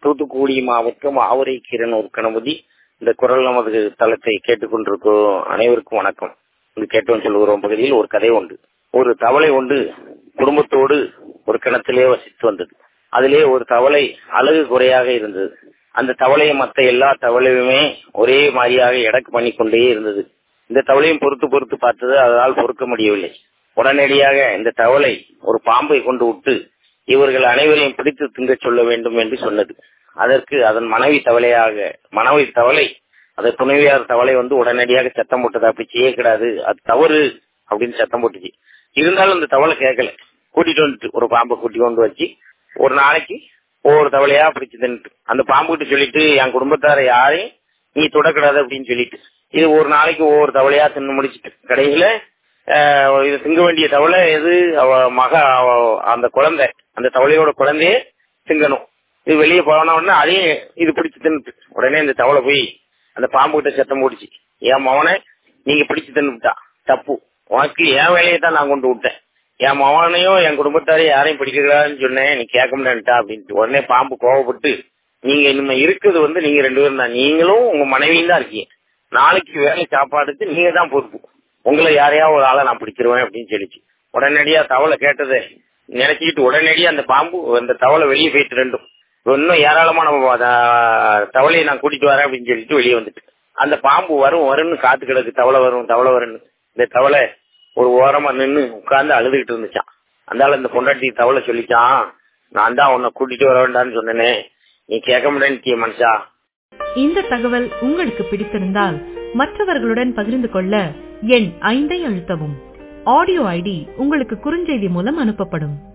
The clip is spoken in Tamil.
தூத்துக்குடி மாவட்டம் ஆவரை கிரணூர் கணபதி இந்த குரல் நமது தளத்தை கேட்டுக்கொண்டிருக்கும் அனைவருக்கும் வணக்கம் இது கேட்டோம் சொல்லுகிறோம் பகுதியில் ஒரு கதை உண்டு ஒரு தவளை உண்டு குடும்பத்தோடு ஒரு கிணத்திலே வசித்து வந்தது அதிலே ஒரு தவளை அழகு குறையாக இருந்தது அந்த தவளையை மற்ற எல்லா தவளையுமே ஒரே மாதிரியாக எடக்கு பண்ணி கொண்டே இருந்தது இந்த தவளையும் பொறுத்து பொறுத்து பார்த்தது அதனால் பொறுக்க முடியவில்லை உடனடியாக இந்த தவளை ஒரு பாம்பை கொண்டு விட்டு இவர்கள் அனைவரையும் பிடித்து திங்க சொல்ல வேண்டும் என்று சொன்னது அதற்கு அதன் மனைவி தவளையாக மனைவி தவளை அதை துணைவியார் தவளை வந்து உடனடியாக சத்தம் போட்டது அப்படி செய்யக்கூடாது அது தவறு அப்படின்னு சத்தம் போட்டுச்சு இருந்தாலும் அந்த தவளை கேட்கல கூட்டிட்டு வந்துட்டு ஒரு பாம்பை கூட்டி கொண்டு வச்சு ஒரு நாளைக்கு ஒவ்வொரு தவளையா பிடிச்சு தின்னுட்டு அந்த பாம்பு கிட்ட சொல்லிட்டு என் குடும்பத்தார யாரையும் நீ தொடக்கூடாது அப்படின்னு சொல்லிட்டு இது ஒரு நாளைக்கு ஒவ்வொரு தவளையா தின்னு முடிச்சிட்டு கடைசியில இது திங்க வேண்டிய தவளை எது அவ மக அந்த குழந்தை அந்த தவளையோட குழந்தைய திங்கணும் இது வெளியே போன உடனே அதையும் இது பிடிச்சு தின்னுட்டு உடனே இந்த தவளை போய் அந்த பாம்பு கிட்ட சத்தம் போட்டுச்சு என் மவனை நீங்க பிடிச்சு தின்னுட்டா தப்பு உனக்கு என் வேலையை தான் நான் கொண்டு விட்டேன் என் மவனையும் என் குடும்பத்தாரையும் யாரையும் பிடிக்கக்கூடாதுன்னு சொன்னேன் நீ கேட்க முடியான்ட்டா அப்படின்ட்டு உடனே பாம்பு கோவப்பட்டு நீங்க இனிமே இருக்கிறது வந்து நீங்க ரெண்டு பேரும் தான் நீங்களும் உங்க மனைவியும் தான் இருக்கீங்க நாளைக்கு வேலை சாப்பாடுக்கு நீங்க தான் பொறுப்பு உங்களை யாரையா ஒரு ஆளை நான் பிடிச்சிருவேன் அப்படின்னு சொல்லிச்சு உடனடியா தவளை கேட்டதை நினைச்சுக்கிட்டு உடனடியா அந்த பாம்பு அந்த தவளை வெளியே போயிட்டு ரெண்டும் இன்னும் ஏராளமான தவளையை நான் கூட்டிட்டு வரேன் அப்படின்னு சொல்லிட்டு வெளியே வந்துட்டு அந்த பாம்பு வரும் வரும்னு காத்து கிடக்கு தவளை வரும் தவளை வரும்னு இந்த தவளை ஒரு ஓரமா நின்று உட்கார்ந்து அழுதுகிட்டு இருந்துச்சான் அந்தால இந்த பொண்டாட்டி தவளை சொல்லிச்சான் நான் தான் உன்னை கூட்டிட்டு வர வேண்டாம்னு சொன்னேனே நீ கேட்க முடியாது மனுஷா இந்த தகவல் உங்களுக்கு பிடித்திருந்தால் மற்றவர்களுடன் பகிர்ந்து கொள்ள எண் ஐந்தை அழுத்தவும் ஆடியோ ஐடி உங்களுக்கு குறுஞ்செய்தி மூலம் அனுப்பப்படும்